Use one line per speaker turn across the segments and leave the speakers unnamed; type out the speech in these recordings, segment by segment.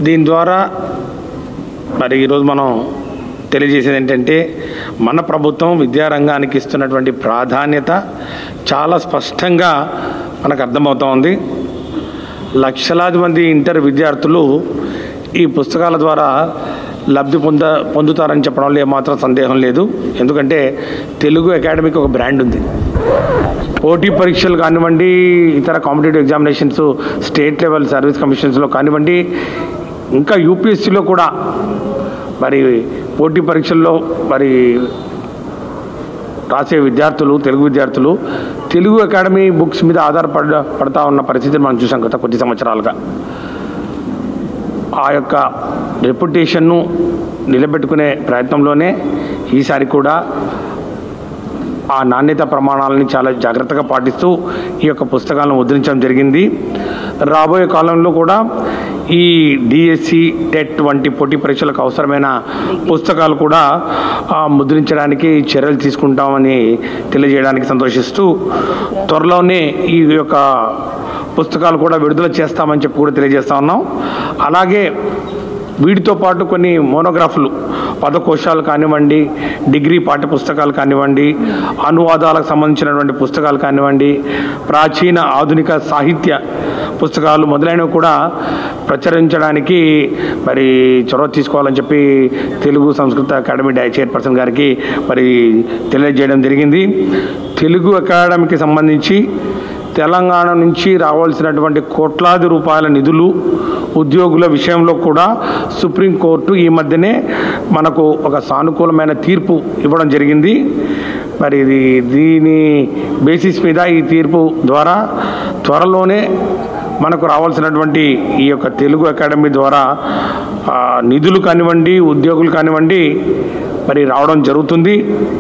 దీని ద్వారా మరి ఈరోజు మనం తెలియజేసేది ఏంటంటే మన ప్రభుత్వం విద్యారంగానికి ఇస్తున్నటువంటి ప్రాధాన్యత చాలా స్పష్టంగా మనకు అర్థమవుతా ఉంది లక్షలాది మంది ఇంటర్ విద్యార్థులు ఈ పుస్తకాల ద్వారా లబ్ధి పొంద పొందుతారని చెప్పడంలో ఏమాత్రం సందేహం లేదు ఎందుకంటే తెలుగు అకాడమీకి ఒక బ్రాండ్ ఉంది పోటీ పరీక్షలు కానివ్వండి ఇతర competitive examinations state level service కమిషన్స్లో కానివ్వండి ఇంకా యూపీఎస్సీలో కూడా మరి పోటీ పరీక్షల్లో మరి రాసే విద్యార్థులు తెలుగు విద్యార్థులు తెలుగు అకాడమీ బుక్స్ మీద ఆధారపడ పడతా ఉన్న పరిస్థితిని మనం చూసాం గత కొద్ది సంవత్సరాలుగా ఆ యొక్క రెప్యుటేషన్ను నిలబెట్టుకునే ప్రయత్నంలోనే ఈసారి కూడా ఆ నాణ్యత ప్రమాణాలని చాలా జాగ్రత్తగా పాటిస్తూ ఈ యొక్క పుస్తకాలను ముద్రించడం జరిగింది రాబోయే కాలంలో కూడా ఈ డిఎస్సి టెట్ వంటి పోటీ పరీక్షలకు అవసరమైన పుస్తకాలు కూడా ఆ, ముద్రించడానికి చర్యలు తీసుకుంటామని తెలియజేయడానికి సంతోషిస్తూ త్వరలోనే ఈ యొక్క పుస్తకాలు కూడా విడుదల చేస్తామని చెప్పి కూడా తెలియజేస్తా ఉన్నాం అలాగే వీటితో పాటు కొన్ని మోనోగ్రాఫ్లు పదకోశాలు కానివ్వండి డిగ్రీ పాఠ్య పుస్తకాలు కానివ్వండి అనువాదాలకు సంబంధించినటువంటి పుస్తకాలు కానివ్వండి ప్రాచీన ఆధునిక సాహిత్య పుస్తకాలు మొదలైనవి కూడా ప్రచురించడానికి మరి చొరవ తీసుకోవాలని చెప్పి తెలుగు సంస్కృత అకాడమీ డై చైర్పర్సన్ గారికి మరి తెలియజేయడం జరిగింది తెలుగు అకాడమీకి సంబంధించి తెలంగాణ నుంచి రావాల్సినటువంటి కోట్లాది రూపాయల నిధులు ఉద్యోగుల విషయంలో కూడా సుప్రీంకోర్టు ఈ మధ్యనే మనకు ఒక సానుకూలమైన తీర్పు ఇవ్వడం జరిగింది మరి ఇది దీని బేసిస్ మీద ఈ తీర్పు ద్వారా త్వరలోనే మనకు రావాల్సినటువంటి ఈ యొక్క తెలుగు అకాడమీ ద్వారా ఆ, నిధులు కానివ్వండి ఉద్యోగులు కానివ్వండి మరి రావడం జరుగుతుంది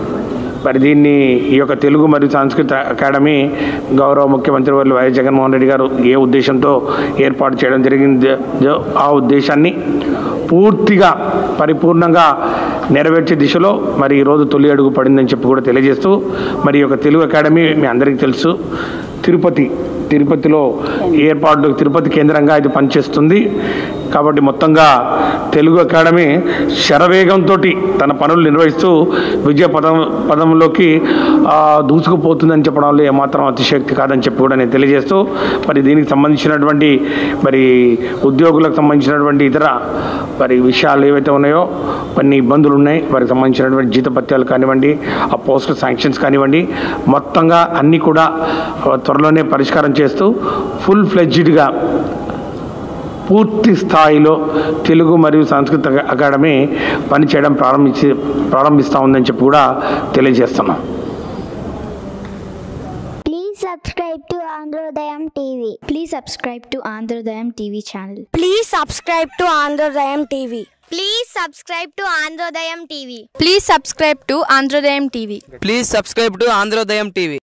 మరి దీన్ని ఈ యొక్క తెలుగు మరియు సంస్కృత అకాడమీ గౌరవ ముఖ్యమంత్రి వర్యులు వైఎస్ జగన్మోహన్ రెడ్డి గారు ఏ ఉద్దేశంతో ఏర్పాటు చేయడం జరిగింది ఆ ఉద్దేశాన్ని పూర్తిగా పరిపూర్ణంగా నెరవేర్చే దిశలో మరి ఈరోజు తొలి అడుగు పడిందని చెప్పి కూడా తెలియజేస్తూ మరి ఈ యొక్క తెలుగు అకాడమీ మీ అందరికీ తెలుసు తిరుపతి తిరుపతిలో ఏర్పాటు తిరుపతి కేంద్రంగా ఇది పనిచేస్తుంది కాబట్టి మొత్తంగా తెలుగు అకాడమీ శరవేగంతో తన పనులు నిర్వహిస్తూ విజయ పదం పదంలోకి ఆ, దూసుకుపోతుందని చెప్పడంలో ఏమాత్రం అతిశక్తి కాదని చెప్పి కూడా నేను తెలియజేస్తూ మరి దీనికి సంబంధించినటువంటి మరి ఉద్యోగులకు సంబంధించినటువంటి ఇతర మరి విషయాలు ఏవైతే ఉన్నాయో కొన్ని ఇబ్బందులు ఉన్నాయి వారికి సంబంధించినటువంటి జీతపత్యాలు కానివ్వండి ఆ పోస్ట్ శాంక్షన్స్ కానివ్వండి మొత్తంగా అన్నీ కూడా ఆ, త్వరలోనే పరిష్కారం చేస్తూ ఫుల్ ఫ్లెడ్జ్డ్గా పూర్తి స్థాయిలో తెలుగు మరియు సంస్కృత అకాడమీ పనిచేయడం ప్రారంభించి ప్రారంభిస్తూ ఉందని చెప్పి కూడా తెలియజేస్తున్నాం
Please subscribe to Androdayam TV.
Please subscribe to Androdayam TV channel.
Please subscribe to Androdayam TV.
Please subscribe to Androdayam TV.
Please subscribe to Androdayam TV.
Please subscribe to Androdayam TV.